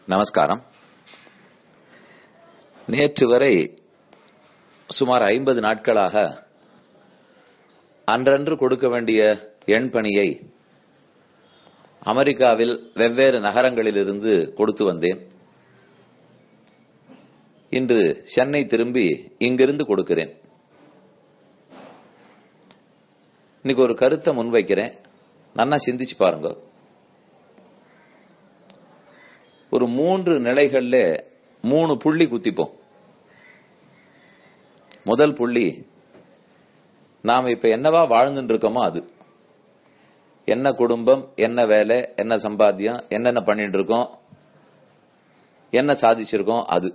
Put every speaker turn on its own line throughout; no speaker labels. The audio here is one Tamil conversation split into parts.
நமஸ்காரம் நேற்று வரை சுமார் ஐம்பது நாட்களாக அன்றன்று கொடுக்க வேண்டிய எண் பணியை அமெரிக்காவில் வெவ்வேறு நகரங்களிலிருந்து கொடுத்து வந்தேன் இன்று சென்னை திரும்பி இங்கிருந்து கொடுக்கிறேன் இன்னைக்கு ஒரு கருத்தை முன்வைக்கிறேன் நன்னா சிந்திச்சு பாருங்க ஒரு மூன்று நிலைகள்ல மூணு புள்ளி குத்திப்போம் முதல் புள்ளி நாம இப்ப என்னவா வாழ்ந்துட்டு இருக்கோமோ அது என்ன குடும்பம் என்ன வேலை என்ன சம்பாத்தியம் என்னென்ன பண்ணிட்டு இருக்கோம் என்ன சாதிச்சிருக்கோம் அது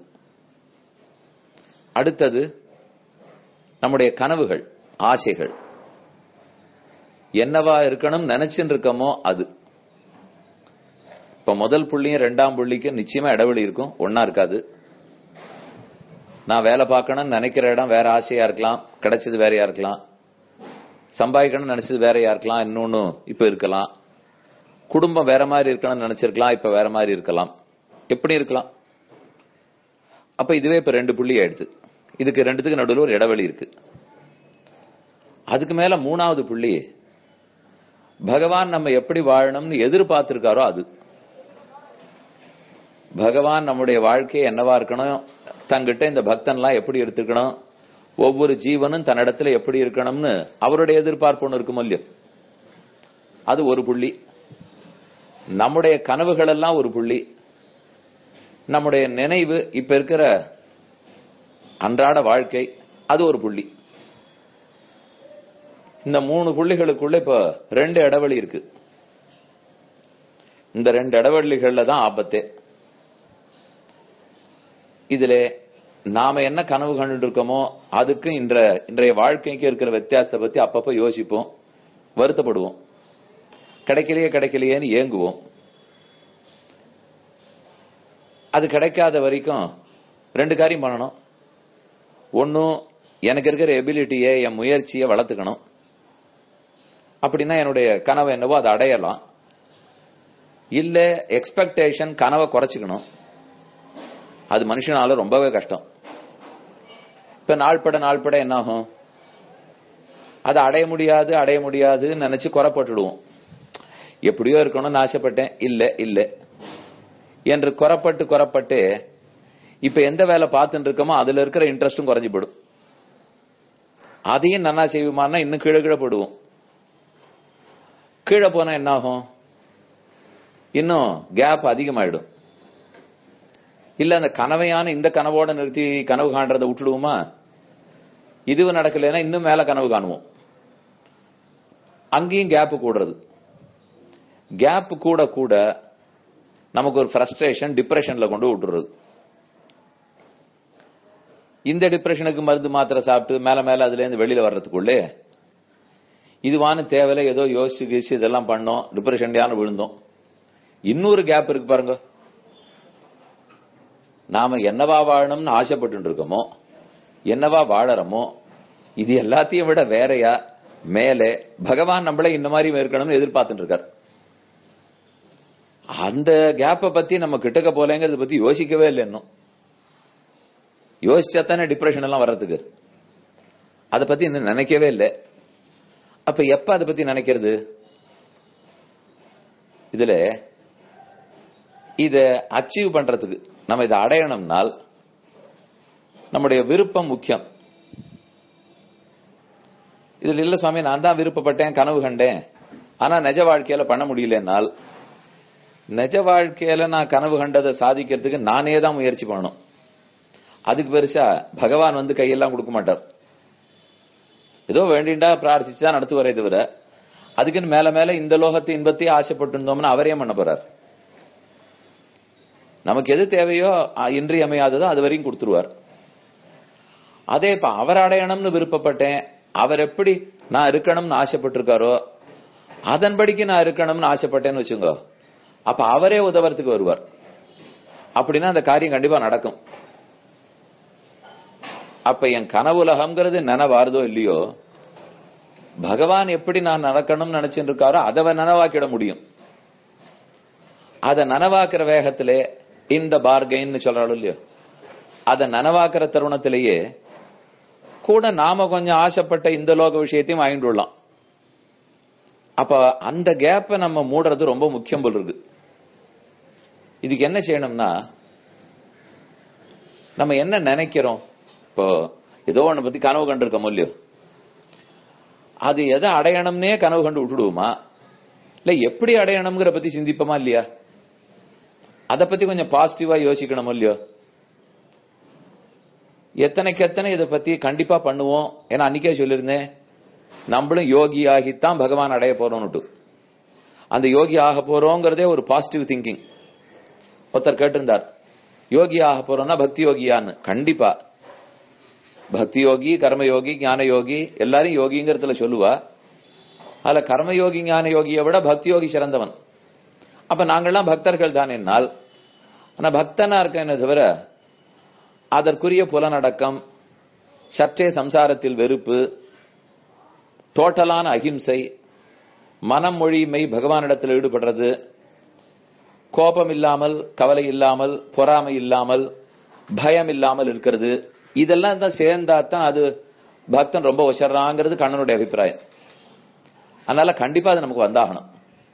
அடுத்தது நம்முடைய கனவுகள் ஆசைகள் என்னவா இருக்கணும் நினைச்சுட்டு இருக்கோமோ அது இப்ப முதல் புள்ளியும் ரெண்டாம் புள்ளிக்கும் நிச்சயமா இடைவெளி இருக்கும் ஒன்னா இருக்காது நான் வேலை பார்க்கணும்னு நினைக்கிற இடம் வேற ஆசையா இருக்கலாம் கிடைச்சது வேறையா இருக்கலாம் சம்பாதிக்கணும்னு நினைச்சது வேறையா இருக்கலாம் இன்னொன்னு இப்ப இருக்கலாம் குடும்பம் வேற மாதிரி இருக்கணும்னு நினைச்சிருக்கலாம் இப்ப வேற மாதிரி இருக்கலாம் எப்படி இருக்கலாம் அப்ப இதுவே இப்ப ரெண்டு புள்ளி ஆயிடுது இதுக்கு ரெண்டுத்துக்கு நடுவில் ஒரு இடைவெளி இருக்கு அதுக்கு மேல மூணாவது புள்ளி பகவான் நம்ம எப்படி வாழணும்னு எதிர்பார்த்திருக்காரோ அது பகவான் நம்முடைய வாழ்க்கையை என்னவா இருக்கணும் தங்கிட்ட இந்த பக்தன்லாம் எப்படி எடுத்துக்கணும் ஒவ்வொரு ஜீவனும் தன்னிடத்துல எப்படி இருக்கணும்னு அவருடைய எதிர்பார்ப்பு ஒன்று இருக்கும் இல்லையோ அது ஒரு புள்ளி நம்முடைய கனவுகள் எல்லாம் ஒரு புள்ளி நம்முடைய நினைவு இப்ப இருக்கிற அன்றாட வாழ்க்கை அது ஒரு புள்ளி இந்த மூணு புள்ளிகளுக்குள்ள இப்ப ரெண்டு இடைவெளி இருக்கு இந்த ரெண்டு இடைவெளிகள்ல தான் ஆபத்தே இதுல நாம என்ன கனவு கண்டுட்டு இருக்கோமோ அதுக்கு இன்ற இன்றைய வாழ்க்கைக்கு இருக்கிற வித்தியாசத்தை பத்தி அப்பப்ப யோசிப்போம் வருத்தப்படுவோம் கிடைக்கலையே கிடைக்கலையேன்னு ஏங்குவோம் அது கிடைக்காத வரைக்கும் ரெண்டு காரியம் பண்ணணும் ஒன்னும் எனக்கு இருக்கிற எபிலிட்டியை என் முயற்சியை வளர்த்துக்கணும் அப்படின்னா என்னுடைய கனவை என்னவோ அதை அடையலாம் இல்ல எக்ஸ்பெக்டேஷன் கனவை குறைச்சிக்கணும் அது மனுஷனால ரொம்பவே கஷ்டம் இப்ப நாள்பட நாள்பட என்ன ஆகும் அதை அடைய முடியாது அடைய முடியாதுன்னு நினைச்சு குறப்பட்டுடுவோம் எப்படியோ இருக்கணும்னு ஆசைப்பட்டேன் இல்ல இல்ல என்று குறப்பட்டு குறப்பட்டு இப்ப எந்த வேலை பார்த்துட்டு இருக்கோமோ அதுல இருக்கிற இன்ட்ரெஸ்டும் குறைஞ்சு போடும் அதையும் நன்னா செய்வோமான்னா இன்னும் கீழே கீழே போடுவோம் கீழே போனா என்ன ஆகும் இன்னும் கேப் அதிகமாயிடும் இல்ல அந்த கனவையான இந்த கனவோட நிறுத்தி கனவு காண்றதை விட்டுடுவோமா இதுவும் நடக்கலைன்னா இன்னும் மேல கனவு காணுவோம் அங்கேயும் கேப் கூடுறது கேப் கூட கூட நமக்கு ஒரு ஃப்ரஸ்ட்ரேஷன் டிப்ரெஷன்ல கொண்டு விட்டுறது இந்த டிப்ரெஷனுக்கு மருந்து மாத்திரை சாப்பிட்டு மேல மேல அதுல இருந்து வெளியில வர்றதுக்குள்ளே இதுவான தேவையில்ல ஏதோ யோசிச்சு கீசி இதெல்லாம் பண்ணோம் டிப்ரெஷன்லையான விழுந்தோம் இன்னொரு கேப் இருக்கு பாருங்க நாம என்னவா வாழணும்னு ஆசைப்பட்டு இருக்கோமோ என்னவா வாழறோமோ இது எல்லாத்தையும் விட வேறையா மேலே பகவான் நம்மள இந்த மாதிரி இருக்கணும்னு எதிர்பார்த்துட்டு இருக்கார் அந்த கேப்பை பத்தி நம்ம கிட்டக்க போலங்கிறத பத்தி யோசிக்கவே இல்லை இன்னும் யோசிச்சா தானே டிப்ரெஷன் எல்லாம் வர்றதுக்கு அதை பத்தி இன்னும் நினைக்கவே இல்லை அப்ப எப்ப அதை பத்தி நினைக்கிறது இதுல இத அச்சீவ் பண்றதுக்கு நம்ம இதை அடையணும்னால் நம்முடைய விருப்பம் முக்கியம் இதுல இல்ல சுவாமி நான் தான் விருப்பப்பட்டேன் கனவு கண்டேன் ஆனா நிஜ வாழ்க்கையில பண்ண முடியலனால் நிஜ வாழ்க்கையில நான் கனவு கண்டதை சாதிக்கிறதுக்கு நானே தான் முயற்சி பண்ணணும் அதுக்கு பெருசா பகவான் வந்து கையெல்லாம் கொடுக்க மாட்டார் ஏதோ வேண்டிண்டா பிரார்த்திச்சு தான் நடத்துவரே தவிர அதுக்குன்னு மேல மேல இந்த லோகத்தை இன்பத்தையும் ஆசைப்பட்டு இருந்தோம்னு அவரே பண்ண போறார் நமக்கு எது தேவையோ இன்றியமையாததோ அது வரையும் கொடுத்துருவார் அதே இப்ப அவர் அடையணும்னு விருப்பப்பட்டேன் அவர் எப்படி நான் இருக்கணும்னு ஆசைப்பட்டிருக்காரோ அதன்படிக்கு நான் இருக்கணும்னு ஆசைப்பட்டேன்னு வச்சுங்க அப்ப அவரே உதவறதுக்கு வருவார் அப்படின்னா அந்த காரியம் கண்டிப்பா நடக்கும் அப்ப என் கனவுலகம்ங்கிறது நினைவாருதோ இல்லையோ பகவான் எப்படி நான் நடக்கணும்னு நினைச்சுட்டு இருக்காரோ அதை நனவாக்கிட முடியும் அதை நனவாக்குற வேகத்திலே இந்த பார்கெயின் சொல்றாள் இல்லையோ அதை நனவாக்குற தருணத்திலேயே கூட நாம கொஞ்சம் ஆசைப்பட்ட இந்த லோக விஷயத்தையும் வாங்கிட்டு விடலாம் அப்ப அந்த கேப்பை நம்ம மூடுறது ரொம்ப முக்கியம் போல் இருக்கு இதுக்கு என்ன செய்யணும்னா நம்ம என்ன நினைக்கிறோம் இப்போ ஏதோ ஒண்ணு பத்தி கனவு கண்டிருக்கோம் இல்லையோ அது எதை அடையணும்னே கனவு கண்டு விட்டுடுவோமா இல்ல எப்படி அடையணுங்கிற பத்தி சிந்திப்போமா இல்லையா அதை பத்தி கொஞ்சம் பாசிட்டிவா யோசிக்கணும் இல்லையோ எத்தனைக்கு எத்தனை இதை பத்தி கண்டிப்பா பண்ணுவோம் ஏன்னா அன்னைக்கே சொல்லியிருந்தேன் நம்மளும் யோகி ஆகித்தான் பகவான் அடைய போறோம்னுட்டு அந்த யோகி ஆக போறோங்கிறதே ஒரு பாசிட்டிவ் திங்கிங் ஒருத்தர் கேட்டிருந்தார் யோகி ஆக போறோம்னா பக்தி யோகியான்னு கண்டிப்பா பக்தி யோகி கர்மயோகி ஞான யோகி எல்லாரும் யோகிங்கிறதுல சொல்லுவா அதுல கர்மயோகி ஞான யோகியை விட பக்தி யோகி சிறந்தவன் அப்ப நாங்கள்லாம் பக்தர்கள் தான் என்னால் ஆனா பக்தனா இருக்கேனே தவிர அதற்குரிய புலனடக்கம் சற்றே சம்சாரத்தில் வெறுப்பு டோட்டலான அகிம்சை மனம் மொழிமை பகவானிடத்தில் ஈடுபடுறது கோபம் இல்லாமல் கவலை இல்லாமல் பொறாமை இல்லாமல் பயம் இல்லாமல் இருக்கிறது இதெல்லாம் தான் சேர்ந்தா தான் அது பக்தன் ரொம்ப உசர்றாங்கிறது கண்ணனுடைய அபிப்பிராயம் அதனால கண்டிப்பா அது நமக்கு வந்தாகணும்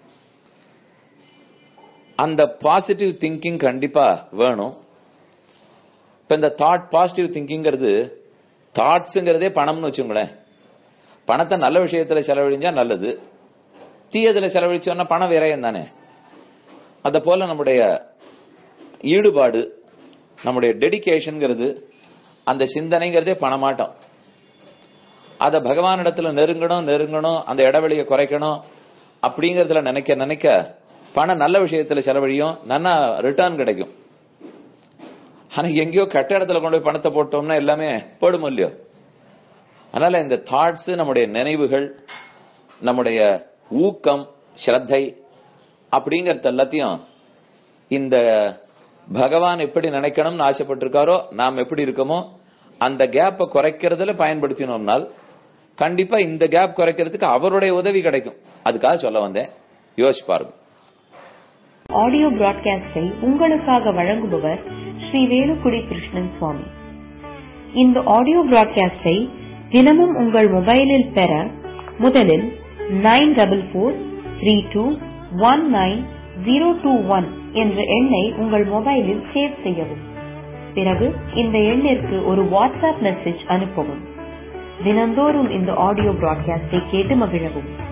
அந்த பாசிட்டிவ் திங்கிங் கண்டிப்பா வேணும் இப்ப இந்த தாட் பாசிட்டிவ் திங்கிங்கிறது தாட்ஸுங்கிறதே பணம்னு வச்சுங்களேன் பணத்தை நல்ல விஷயத்துல செலவழிஞ்சா நல்லது தீயதுல செலவழிச்சோம்னா பணம் விரயம் தானே அத போல நம்முடைய ஈடுபாடு நம்முடைய டெடிகேஷன்ங்கிறது அந்த சிந்தனைங்கிறதே பணமாட்டம் அத பகவானிடத்துல நெருங்கணும் நெருங்கணும் அந்த இடைவெளியை குறைக்கணும் அப்படிங்கறதுல நினைக்க நினைக்க பணம் நல்ல விஷயத்துல செலவழியும் நல்லா ரிட்டர்ன் கிடைக்கும் ஆனா எங்கேயோ கட்ட இடத்துல கொண்டு போய் பணத்தை போட்டோம்னா எல்லாமே போடும் இல்லையோ அதனால இந்த தாட்ஸ் நம்முடைய நினைவுகள் நம்முடைய ஊக்கம் ஸ்ரத்தை அப்படிங்கறது எல்லாத்தையும் இந்த பகவான் எப்படி நினைக்கணும்னு ஆசைப்பட்டிருக்காரோ நாம் எப்படி இருக்கோமோ அந்த கேப்பை குறைக்கிறதுல பயன்படுத்தினோம்னால் கண்டிப்பா இந்த கேப் குறைக்கிறதுக்கு அவருடைய உதவி கிடைக்கும் அதுக்காக சொல்ல வந்தேன் யோசிச்சு பாருங்க
ஆடியோ பிராட்காஸ்டை உங்களுக்காக வழங்குபவர் ஸ்ரீ வேலுக்குடி கிருஷ்ணன் சுவாமி இந்த ஆடியோ பிராட்காஸ்டை தினமும் உங்கள் மொபைலில் பெற முதலில் nine double four three two one nine zero two one என்ற எண்ணை உங்கள் மொபைலில் சேவ் செய்யவும் பிறகு இந்த எண்ணிற்கு ஒரு வாட்ஸ்அப் மெசேஜ் அனுப்பவும் தினந்தோறும் இந்த ஆடியோ பிராட்காஸ்டை கேட்டு மகிழவும்